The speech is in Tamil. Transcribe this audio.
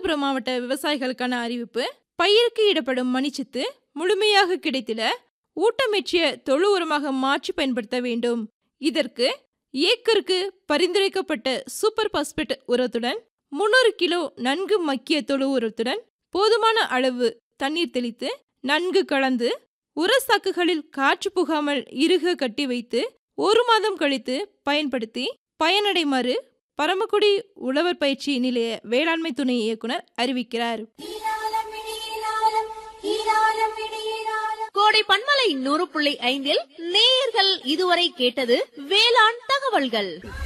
ராமநாதபுரம் மாவட்ட விவசாயிகளுக்கான அறிவிப்பு பயிருக்கு இடப்படும் மணிச்சத்து முழுமையாக கிடைத்திட ஊட்டமேற்றிய தொழு உரமாக மாற்றி பயன்படுத்த வேண்டும் இதற்கு ஏக்கருக்கு பரிந்துரைக்கப்பட்ட சூப்பர் பாஸ்பேட் உரத்துடன் முன்னூறு கிலோ நன்கு மக்கிய தொழு உரத்துடன் போதுமான அளவு தண்ணீர் தெளித்து நன்கு கலந்து உர சாக்குகளில் காற்று புகாமல் இறுக கட்டி வைத்து ஒரு மாதம் கழித்து பயன்படுத்தி பயனடைமாறு பரமக்குடி உழவர் பயிற்சி நிலைய வேளாண்மை துணை இயக்குனர் அறிவிக்கிறார் கோடை பண்பலை நூறு புள்ளி ஐந்தில் நேயர்கள் இதுவரை கேட்டது வேளாண் தகவல்கள்